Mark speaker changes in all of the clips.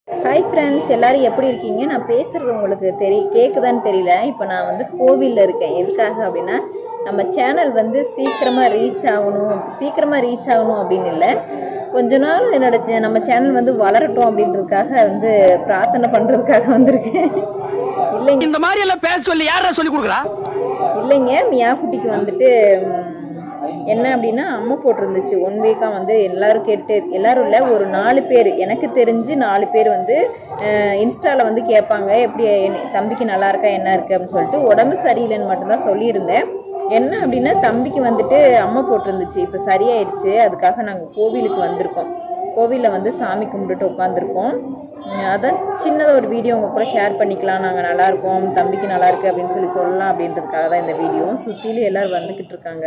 Speaker 1: Hi friends எல்லாரும் எப்படி இருக்கீங்க நான் பேசுகிறது உங்களுக்கு தெரி கேட்குதான்னு தெரியல இப்போ நான் வந்து கோவிலில் இருக்கேன் எதுக்காக அப்படின்னா நம்ம சேனல் வந்து சீக்கிரமாக ரீச் ஆகணும் சீக்கிரமாக ரீச் ஆகணும் அப்படின்னு இல்லை கொஞ்ச நாள் என்னோட channel- நம்ம சேனல் வந்து வளரட்டும் அப்படின்றதுக்காக வந்து பிரார்த்தனை பண்ணுறதுக்காக வந்திருக்கேன் இல்லைங்க
Speaker 2: இந்த மாதிரி எல்லாம் பேச சொல்லி யாரா சொல்லி கொடுக்குறா
Speaker 1: இல்லைங்க மியா குட்டிக்கு வந்துட்டு ம், என்ன அப்படின்னா அம்மா போட்டிருந்துச்சு ஒன் வீக்காக வந்து எல்லாரும் கேட்டு எல்லாரும் இல்லை ஒரு நாலு பேர் எனக்கு தெரிஞ்சு நாலு பேர் வந்து இன்ஸ்டாவில் வந்து கேட்பாங்க எப்படி என் தம்பிக்கு நல்லா இருக்கா என்ன இருக்குது அப்படின்னு சொல்லிட்டு உடம்பு சரியில்லைன்னு மட்டும்தான் சொல்லியிருந்தேன் என்ன அப்படின்னா தம்பிக்கு வந்துட்டு அம்மா போட்டிருந்துச்சு இப்போ சரியாயிடுச்சு அதுக்காக நாங்கள் கோவிலுக்கு வந்திருக்கோம் கோவிலில் வந்து சாமி கும்பிட்டுட்டு உட்காந்துருக்கோம் அதான் சின்னதாக ஒரு வீடியோ உங்கள் கூட ஷேர் பண்ணிக்கலாம் நாங்கள் நல்லா இருக்கோம் தம்பிக்கு நல்லா இருக்கு அப்படின்னு சொல்லி சொல்லலாம் அப்படின்றதுக்காக தான் இந்த வீடியோ சுற்றிலும் எல்லோரும் வந்துக்கிட்டு இருக்காங்க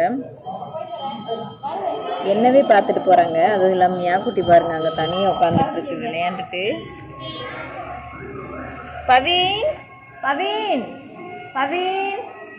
Speaker 1: என்னவே பார்த்துட்டு போகிறாங்க அதுவும் இல்லாமல் மியாக்குட்டி பாருங்க அங்கே தனியாக உட்காந்துட்டு இருக்கு விளையாண்டுட்டு பவீன் பவீன் பவீன்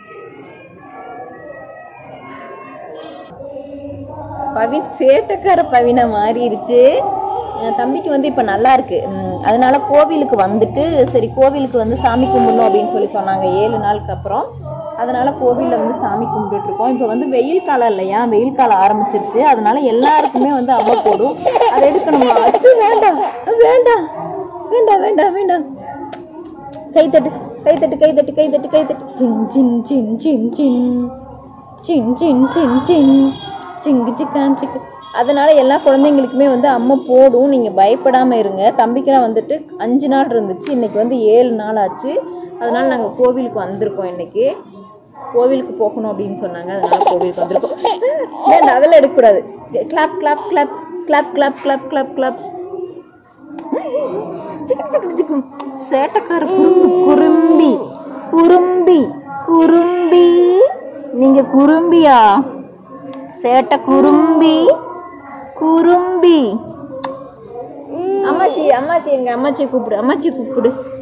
Speaker 1: பவின் சேட்டக்கார பவினா மாறிடுச்சு என் தம்பிக்கு வந்து இப்போ நல்லா இருக்கு உம், அதனால கோவிலுக்கு வந்துட்டு சரி கோவிலுக்கு வந்து சாமி கும்பிடணும் அப்படின்னு சொல்லி சொன்னாங்க ஏழு நாளுக்கு அப்புறம் அதனால கோவிலில் வந்து சாமி கும்பிட்டுட்டு இருக்கோம் இப்போ வந்து வெயில் காலம் இல்லையா வெயில் காலம் ஆரம்பிச்சிருச்சு அதனால எல்லாருக்குமே வந்து அம்மா போடும் அதை எடுக்கணுமா அது வேண்டாம் வேண்டாம் வேண்டாம் வேண்டாம் வேண்டாம் கைத்தட்டு கைத்தட்டு கைத்தட்டு கைத்தட்டு கைத்தட்டு சின் சின் சின் சின் சின் சின் சின் சின் சின் சிங்கு சிக்கான் சிக்கு அதனால எல்லா குழந்தைங்களுக்குமே வந்து அம்மா போடும் நீங்கள் பயப்படாமல் இருங்க தம்பிக்கெல்லாம் வந்துட்டு அஞ்சு நாள் இருந்துச்சு இன்னைக்கு வந்து ஏழு நாள் ஆச்சு அதனால நாங்கள் கோவிலுக்கு வந்திருக்கோம் இன்னைக்கு கோவிலுக்கு போகணும் அப்படின்னு சொன்னாங்க அதனால கோவிலுக்கு வந்திருக்கோம் வேண்டாம் அதெல்லாம் எடுக்கக்கூடாது clap clap clap clap clap clap clap clap சிக்கு சிக்கு சிக்கு. சேட்டக்கார குறும்பு குறும்பி குறும்பி குறும்பி நீங்க குறும்பியா சேட்டை குறும்பி குறும்பி அம்மாச்சி அம்மாச்சி எங்க அம்மாச்சி கூப்பிடு அம்மாச்சி கூப்பிடு